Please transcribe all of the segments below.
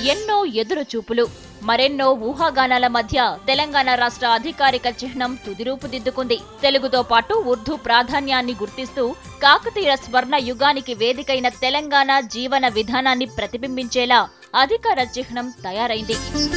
ఎన్నో ఎదురు చూపులు మరెన్నో ఊహాగానాల మధ్య తెలంగాణ రాష్ట్ర అధికారిక చిహ్నం తుది రూపుదిద్దుకుంది తెలుగుతో పాటు ఉర్దూ ప్రాధాన్యాన్ని గుర్తిస్తూ కాకతీయ స్వర్ణ యుగానికి వేదికైన తెలంగాణ జీవన విధానాన్ని ప్రతిబింబించేలా అధికార చిహ్నం తయారైంది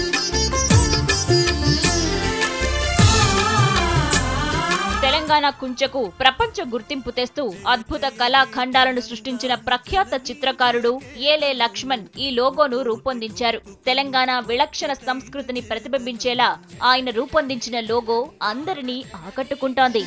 తెలంగాణ కుంచకు ప్రపంచ గుర్తింపు తెస్తూ అద్భుత కళాఖండాలను సృష్టించిన ప్రఖ్యాత చిత్రకారుడు ఏలే లక్ష్మణ్ ఈ లోగోను రూపొందించారు తెలంగాణ విలక్షణ సంస్కృతిని ప్రతిబింబించేలా ఆయన రూపొందించిన లోగో అందరినీ ఆకట్టుకుంటోంది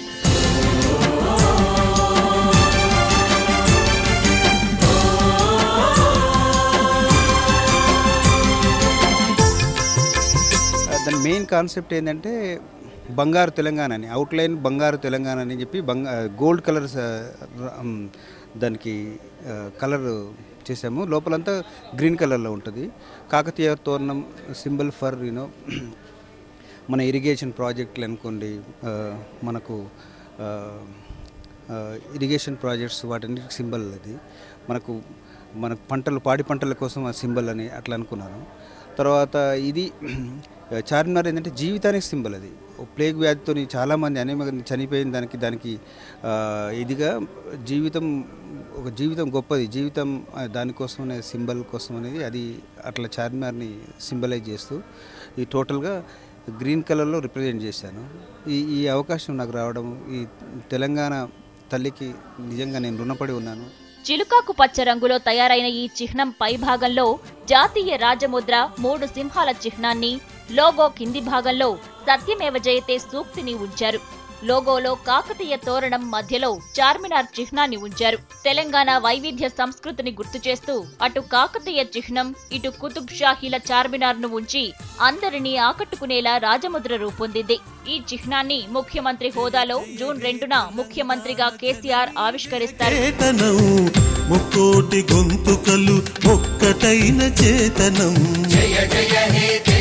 దాని మెయిన్ కాన్సెప్ట్ ఏంటంటే బంగారు తెలంగాణ అని అవుట్లైన్ బంగారు తెలంగాణ అని చెప్పి బంగా గోల్డ్ కలర్ దానికి కలర్ చేసాము లోపలంతా గ్రీన్ కలర్లో ఉంటుంది కాకతీయ తోరణం సింబల్ ఫర్ యూనో మన ఇరిగేషన్ ప్రాజెక్టులు అనుకోండి ఆ, మనకు ఆ, ఆ, ఇరిగేషన్ ప్రాజెక్ట్స్ వాటన్నిటికి సింబల్ అది మనకు మన పంటలు పాడి పంటల కోసం ఆ సింబల్ అని అట్లా అనుకున్నాను తర్వాత ఇది చార్మినార్ ఏంటంటే జీవితానికి సింబల్ అది ఓ ప్లేగ్ వ్యాధితో చాలామంది అనేక చనిపోయిన దానికి దానికి ఆ, ఇదిగా జీవితం ఒక జీవితం గొప్పది జీవితం ఆ, దానికోసం అనే సింబల్ కోసం అనేది అది అట్లా చార్మినార్ని సింబలైజ్ చేస్తూ ఈ టోటల్గా గ్రీన్ కలర్లో రిప్రజెంట్ చేశాను ఈ ఈ అవకాశం నాకు రావడం ఈ తెలంగాణ తల్లికి నిజంగా నేను రుణపడి ఉన్నాను చిలుకాకు పచ్చ రంగులో తయారైన ఈ చిహ్నం పైభాగంలో జాతీయ రాజముద్ర మూడు సింహాల చిహ్నాన్ని లోగో కింది భాగంలో సత్యమేవ జయతే సూక్తిని ఉంచారు లోగోలో కాకతీయ తోరణం మధ్యలో చార్మినార్ చిహ్నాన్ని ఉంచారు తెలంగాణ వైవిధ్య సంస్కృతిని గుర్తు చేస్తూ అటు కాకతీయ చిహ్నం ఇటు కుతుబ్ షాహీల చార్మినార్ ను ఉంచి అందరినీ ఆకట్టుకునేలా రాజముద్ర రూపొందింది ఈ చిహ్నాన్ని ముఖ్యమంత్రి హోదాలో జూన్ రెండున ముఖ్యమంత్రిగా కేసీఆర్ ఆవిష్కరిస్తారు చేతనం ముక్కోటి గొంతుకలు ఒక్కటైన చేతనం జయ జయ హే